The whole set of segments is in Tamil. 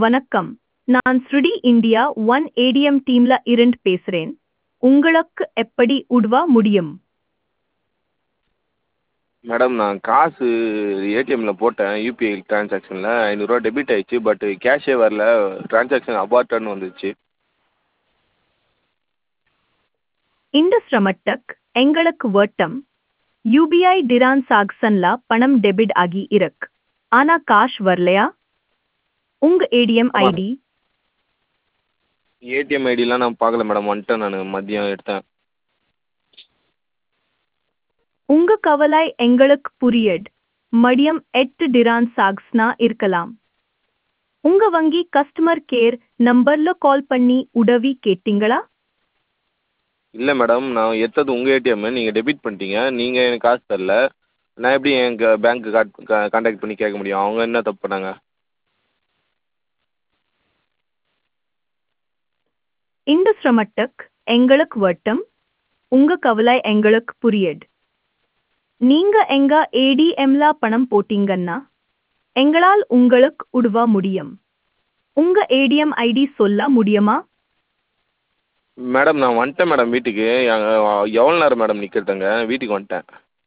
வணக்கம் நான் ஸ்ருடி இந்தியா ஒன் ஏடிஎம் டீம்ல இருந்து பேசுறேன் உங்களுக்கு எப்படி உதவ முடியும் மேடம் நான் காசு ஏடிஎம்மில் போட்டேன் யூபிஐ ட்ரான்சாக்ஷனில் ஐநூறுரூவா டெபிட் ஆயிடுச்சு பட் கேஷே வரல ட்ரான்சாக்ஷன் அபார்ட்டட்னு வந்துடுச்சு இந்த சிரமத்துக்கு எங்களுக்கு வட்டம் யூபிஐ டிரான்சாக்ஷன்ல பணம் டெபிட் ஆகி இருக்கு ஆனா காஷ் வரலையா உங்க ஏடிஎம் ஆமா. ஐடி ஏடிஎம் ஐடிலாம் நான் பார்க்கல மேடம் வந்துட்டேன் நான் மதியம் எடுத்தேன் உங்க கவலை எங்களுக்கு புரியட் மடியம் எட்டு டிரான்சாக்ஸ்னா இருக்கலாம் உங்க வங்கி கஸ்டமர் கேர் நம்பர்ல கால் பண்ணி உதவி கேட்டீங்களா இல்லை மேடம் நான் எடுத்தது உங்கள் ஏடிஎம் நீங்கள் டெபிட் பண்ணிட்டீங்க நீங்கள் எனக்கு காசு தரல நான் எப்படி எங்கள் பேங்க்கு கான்டாக்ட் பண்ணி கேட்க முடியும் அவங்க என்ன தப்பு பண்ணாங்க இந்த சிரமத்துக்கு எங்களுக்கு வட்டம் உங்க கவலை எங்களுக்கு புரியட் நீங்க எங்க ஏடிஎம்ல பணம் போட்டீங்கன்னா எங்களால் உங்களுக்கு உதவ முடியும் உங்க ஏடிஎம் ஐடி சொல்ல முடியுமா மேடம் நான் வந்துட்டேன் மேடம் வீட்டுக்கு எவ்வளோ நேரம் மேடம் நிற்கிறதுங்க வீட்டுக்கு வந்துட்டேன்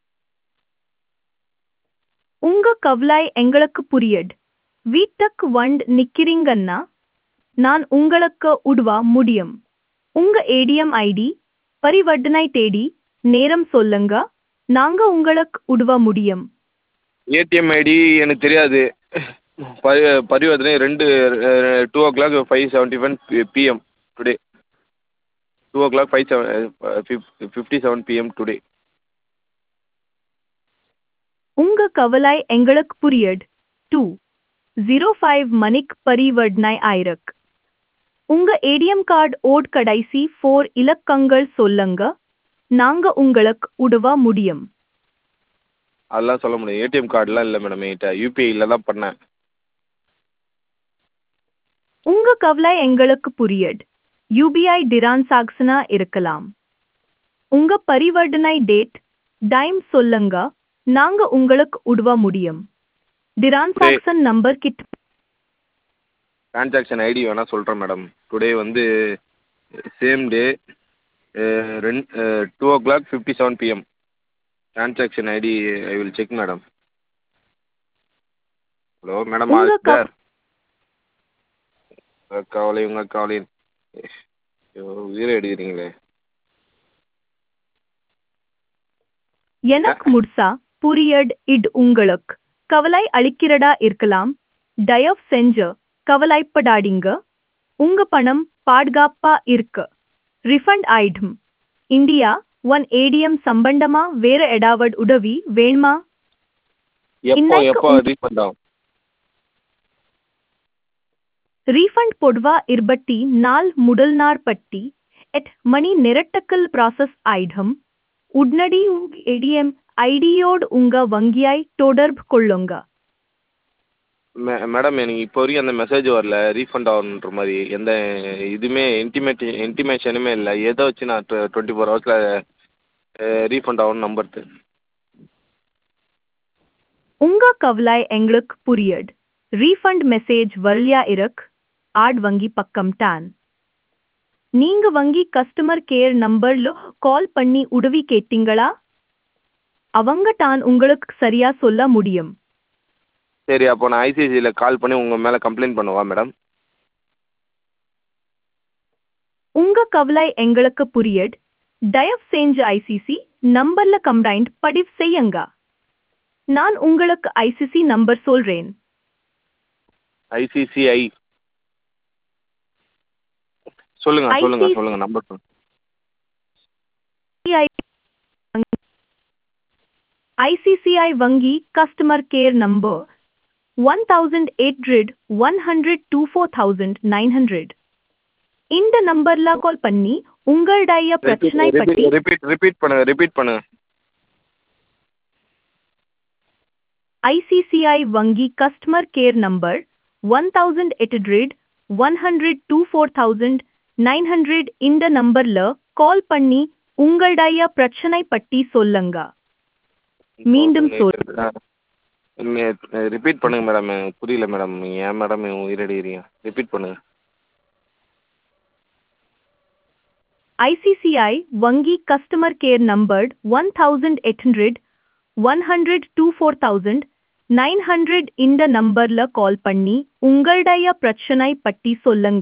உங்க கவலை எங்களுக்கு புரியட் வீட்டுக்கு வந்து நிக்கிறீங்கன்னா நான் உங்களுக்கு உதவ முடியும் உங்க ஏடிஎம் ஐடி பரிவர்த்தனை தேடி நேரம் சொல்லுங்க நாங்க உங்களுக்கு உதவ முடியும் ஏடிஎம் ஐடி எனக்கு தெரியாது பரி பரிவர்த்தனை ரெண்டு two o'clock five seventy one PM today two o'clock five seven fifty seven PM today உங்க கவலை எங்களுக்கு புரியட் டூ ஜீரோ ஃபைவ் மணிக்கு பரிவர்த்தனை ஆயிருக்கு உங்க ஏடிஎம் கார்டு ஓட் கடைசி ஃபோர் இலக்கங்கள் சொல்லுங்க நாங்க உங்களுக்கு உதவ முடியும் அதெல்லாம் சொல்ல முடியும் ஏடிஎம் கார்டுலாம் இல்லை மேடம் என்கிட்ட யூபிஐயில் தான் பண்ணேன் உங்க கவலை எங்களுக்கு புரியட் யூபிஐ டிரான்சாக்ஷனா இருக்கலாம் உங்க பரிவர்த்தனை டேட் டைம் சொல்லுங்க நாங்க உங்களுக்கு உதவ முடியும் டிரான்சாக்ஷன் நம்பர் கிட்ட ட்ரான்சாக்ஷன் ஐடி வேணால் சொல்கிறேன் மேடம் டுடே வந்து சேம் டே ரெண்டு two o'clock fifty seven PM transaction ID I will check madam hello madam உங்க க- சார் உங்கள் கவலை உங்கள் கவலை ஐயோ உயிரை எடுக்கிறீங்களே எனக்கு முழுசா புரியட் இட் உங்களுக்கு கவலை அளிக்கிறதா இருக்கலாம் தயவு செஞ்சு கவலைப்படாதீங்க உங்க பணம் பாதுகாப்பா இருக்கு ரிஃபண்ட் ஆயிடும் இந்தியா ஒன் ஏடிஎம் சம்பந்தமா வேற ஏதாவது உதவி வேணுமா எப்போ இன்னைக்கு எப்போ உங்க- ரீஃபண்ட் ஆகும் ரீஃபண்ட் பொதுவா இருபத்தி நாள் முதல் நாள் பட்டி எட் மணி நிரட்டக்கல் ப்ராசஸ் ஆயிடும் உடனடி உங்க ஏடிஎம் ஐடியோடு உங்க வங்கியாய் தொடர்பு கொள்ளுங்க மே மேடம் எனக்கு இப்போ வரைக்கும் அந்த மெசேஜ் வரல ரீஃபண்ட் ஆகணுன்ற மாதிரி எந்த இதுவுமே இன்டிமேட் இன்டிமேஷனுமே இல்லை எதை வச்சு நான் டுவெண்ட்டி ஃபோர் ஹவர்ஸில் ரீஃபண்ட் ஆகணும்னு நம்புறது உங்க கவலை எங்களுக்கு புரியட் ரீஃபண்ட் மெசேஜ் வரலையா இருக்கு ஆட் வங்கி பக்கம் டான் நீங்க வங்கி கஸ்டமர் கேர் நம்பர்ல கால் பண்ணி உதவி கேட்டீங்களா அவங்க தான் உங்களுக்கு சரியா சொல்ல முடியும் சரி அப்போ நான் ஐசிஐசியில் கால் பண்ணி உங்கள் மேலே கம்ப்ளைண்ட் பண்ணவா மேடம் உங்க கவலை எங்களுக்கு புரியட் தயவு செஞ்சு ஐசிசி நம்பர்ல கம்ப்ளைண்ட் பதிவு செய்யுங்க நான் உங்களுக்கு ஐசிசி நம்பர் சொல்றேன் ஐசிசிஐ சொல்லுங்க சொல்லுங்க ICICI சொல்லுங்க நம்பர் சொல்லுங்க ஐசிசிஐ வங்கி customer care number one thousand eight hundred one hundred two four thousand nine hundred இந்த நம்பர்ல கால் பண்ணி உங்களுடைய பிரச்சனை பற்றி ரிப்பீட் ரிப்பீட் பண்ணுங்க ரிப்பீட் பண்ணுங்க ஐசிசிஐ வங்கி customer care number one thousand eight hundred one hundred two four thousand nine hundred இந்த நம்பர்ல கால் பண்ணி உங்களுடைய பிரச்சனை பற்றி சொல்லுங்க மீண்டும் சொல். ரிப்பீட் பண்ணுங்கள் மேடம் எனக்கு புரியல மேடம் நீங்கள் ஏன் மேடம் என் உயிரை எடுக்கிறீங்க ரிப்பீட் பண்ணுங்கள் ஐசிசிஐ வங்கி customer care number one thousand eight hundred one hundred two four thousand nine hundred இந்த நம்பர்ல கால் பண்ணி உங்களுடைய பிரச்சனை பற்றி சொல்லுங்க